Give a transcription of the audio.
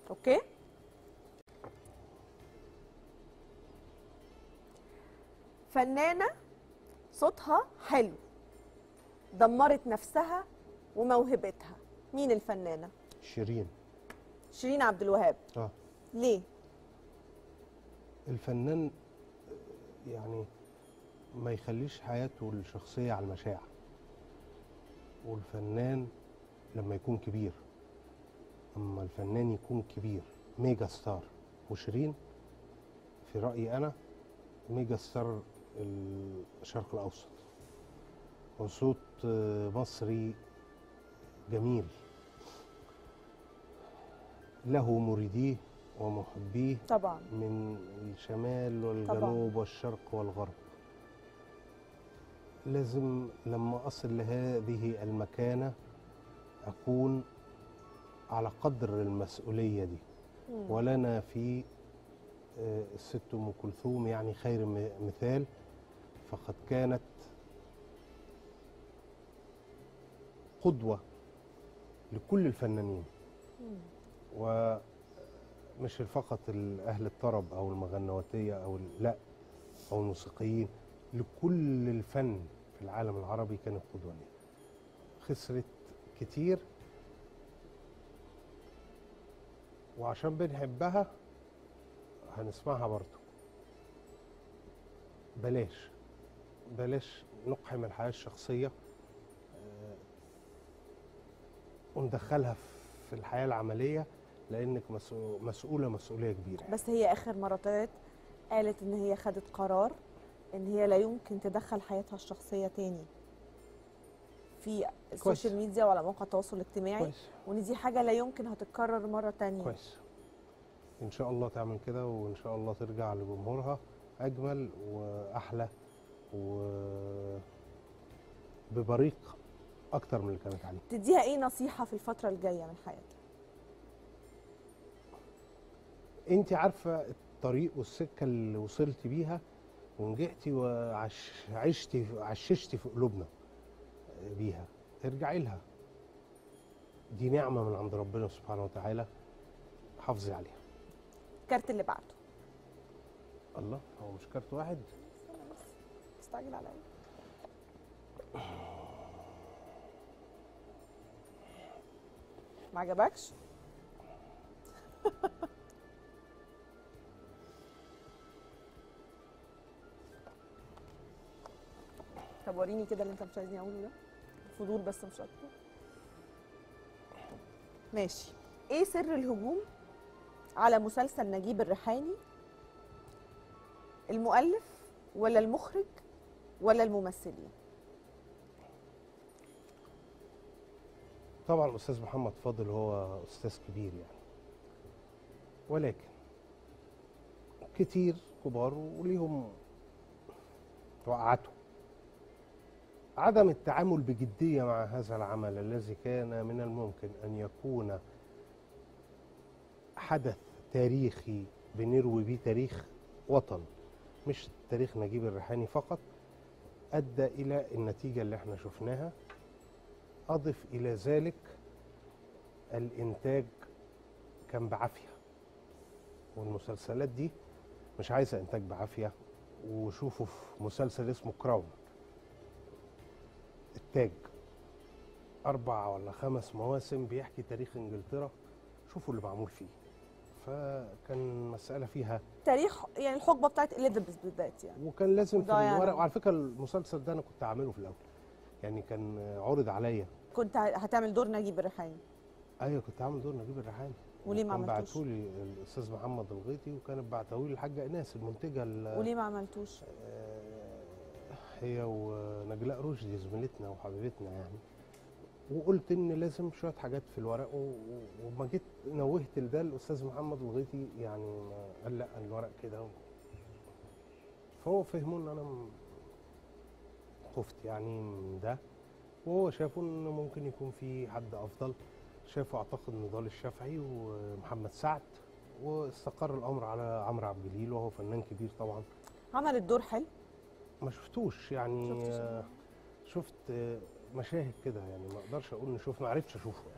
اوكي فنانه صوتها حلو دمرت نفسها وموهبتها مين الفنانه شيرين شيرين عبد الوهاب اه ليه الفنان يعني ما يخليش حياته الشخصية على المشاع والفنان لما يكون كبير أما الفنان يكون كبير ميجا ستار وشيرين في رأيي أنا ميجا ستار الشرق الأوسط وصوت آه، مصري جميل له مريديه ومحبيه طبعا من الشمال والجنوب والشرق والغرب لازم لما أصل لهذه المكانة أكون على قدر المسؤولية دي مم. ولنا في آه، الست أم كلثوم يعني خير م- مثال فقد كانت قدوة لكل الفنانين مم. ومش فقط ال- أهل الطرب أو المغنواتية أو ال- لا أو الموسيقيين لكل الفن في العالم العربي كانت قدوة ليها خسرت كتير وعشان بنحبها هنسمعها برضه بلاش بلاش نقحم الحياة الشخصية آه، وندخلها في الحياة العملية لأنك مسؤو- مسؤولة مسؤولية كبيرة بس هي اخر مره طلعت قالت ان هي خدت قرار ان هي لا يمكن تدخل حياتها الشخصيه تاني في السوشيال ميديا وعلى مواقع التواصل الاجتماعي كويس وان دي حاجه لا يمكن هتتكرر مره تانية كويس إن شاء الله تعمل كده وإن شاء الله ترجع لجمهورها أجمل وأحلى و ببريق أكتر من اللي كانت عليه تديها ايه نصيحه في الفتره الجايه من حياتها انت عارفه الطريق والسكه اللي وصلت بيها ونجحتي وعشتي عششتي في قلوبنا بيها ارجعي لها دي نعمه من عند ربنا سبحانه وتعالى حافظي عليها الكارت اللي بعته الله هو مش كارت واحد استعجل عليا ما عجبكش طب وريني كده اللي انت مش عايزني اقوله ده فضول بس مش اكتر ماشي ايه سر الهجوم على مسلسل نجيب الريحاني المؤلف ولا المخرج ولا الممثلين طبعا الاستاذ محمد فاضل هو استاذ كبير يعني ولكن كتير كبار وليهم وقعته عدم التعامل بجدية مع هذا العمل الذي كان من الممكن أن يكون حدث تاريخي بنروي به تاريخ وطن مش تاريخ نجيب الريحاني فقط أدى إلى النتيجة اللي احنا شفناها أضف إلى ذلك الإنتاج كان بعافية والمسلسلات دي مش عايزة إنتاج بعافية وشوفوا في مسلسل اسمه كراون التاج أربع ولا خمس مواسم بيحكي تاريخ إنجلترا شوفوا اللي معمول فيه فكان مسألة فيها تاريخ يعني الحقبه بتاعت اليزابيث بالذات يعني وكان لازم في وديانا. الورق وعلى فكرة المسلسل ده أنا كنت عامله في الأول يعني كان عرض عليا كنت ه- هتعمل دور نجيب الريحاني ايوه كنت عامل دور نجيب الريحاني وليه ما كان عملتوش؟ بعتولي الاستاذ محمد الغيطي وكانت بعتهولي الحاجه ايناس المنتجه ال- وليه ما عملتوش آه، هي ونجلاء رشدي زميلتنا وحبيبتنا يعني وقلت ان لازم شويه حاجات في الورق و- و- وما جيت نوهت لده الاستاذ محمد الغيطي يعني ما قال لا الورق كده و- فهو فهموا ان انا م- خفت يعني من ده وهو شافوا ان ممكن يكون في حد افضل شافوا اعتقد نضال الشافعي ومحمد سعد واستقر الامر على عمرو عبد الجليل وهو فنان كبير طبعا عمل الدور حلو ما شفتوش يعني شفتش آه، شفت آه، مشاهد كده يعني ما اقدرش اقول اني شوف ما عرفتش اشوفه يعني